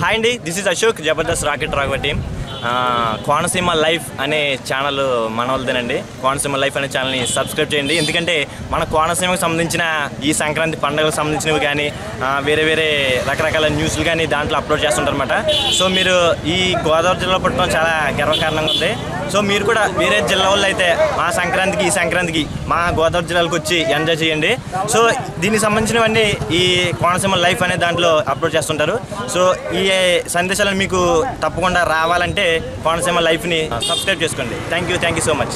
hi అండి this is Ashok Jabardasth rocket Raghava team ఆ, Konaseema life అనే ఛానల్ మన వాళ్ళదేనండి కోనసీమ లైఫ్ అనే ఛానల్ని సబ్స్క్రైబ్ చేయండి ఎందుకంటే మన కోనసీమకు సంబంధించిన ఈ సంక్రాంతి పండుగలకు సంబంధించినవి కానీ ఆ, వేరే వేరే రకరకాల న్యూస్లు కానీ దాంట్లో అప్లోడ్ చేస్తుంటారు అనమాట సో మీరు ఈ గోదావరి జిల్లా పుట్టడం చాలా గర్వకారణంగా ఉంది సో మీరు కూడా వేరే జిల్లా వాళ్ళు అయితే మా సంక్రాంతికి ఈ సంక్రాంతికి మా గోదావరి జిల్లాలకు వచ్చి ఎంజాయ్ చేయండి సో దీనికి సంబంధించినవన్నీ ఈ కోనసీమ లైఫ్ అనే దాంట్లో అప్లోడ్ చేస్తుంటారు సో ఈ సందేశాలను మీకు తప్పకుండా రావాలంటే కోనసీమ లైఫ్ని సబ్స్క్రైబ్ చేసుకోండి thank you thank you so much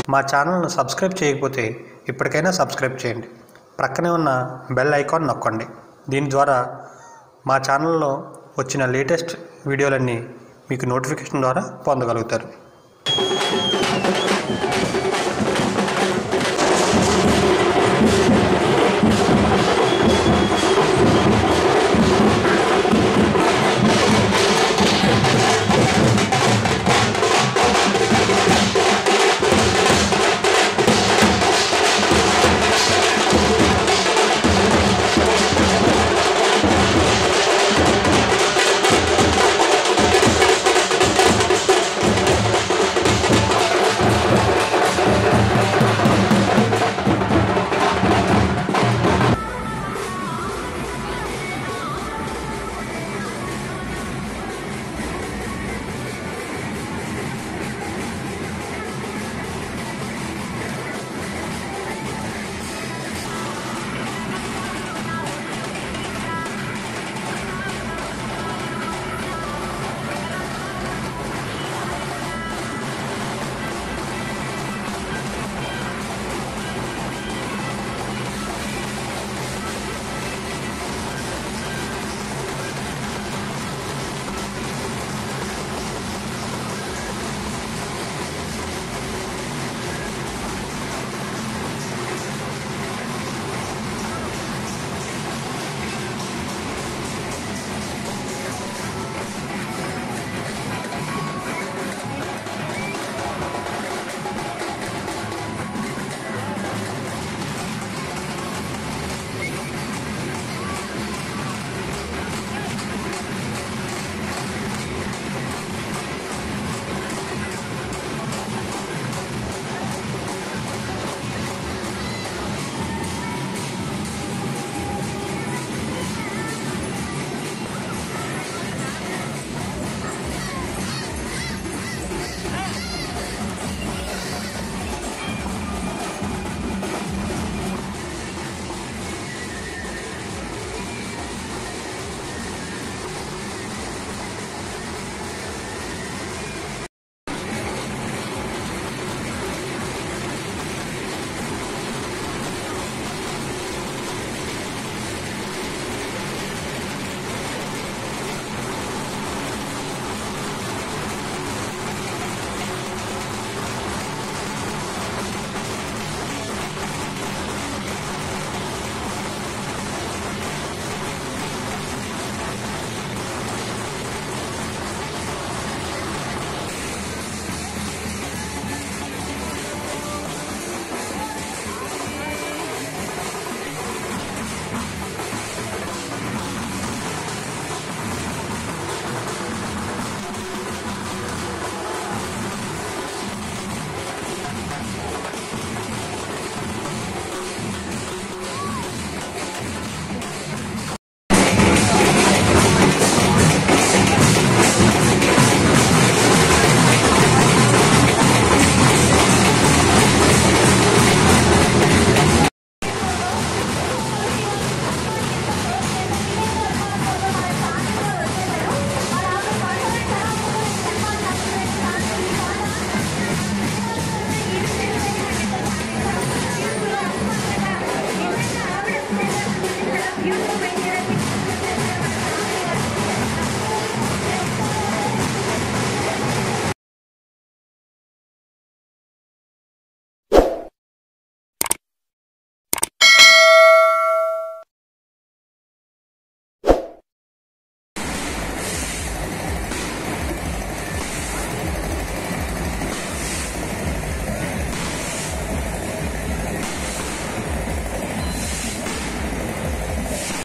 మా ఛానల్ను సబ్స్క్రైబ్ చేయకపోతే ఇప్పటికైనా సబ్స్క్రైబ్ చేయండి ప్రక్కనే ఉన్న బెల్ ఐకాన్ నొక్కండి దీని ద్వారా మా ఛానల్లో వచ్చిన లేటెస్ట్ వీడియోలన్నీ మీకు నోటిఫికేషన్ ద్వారా పొందగలుగుతారు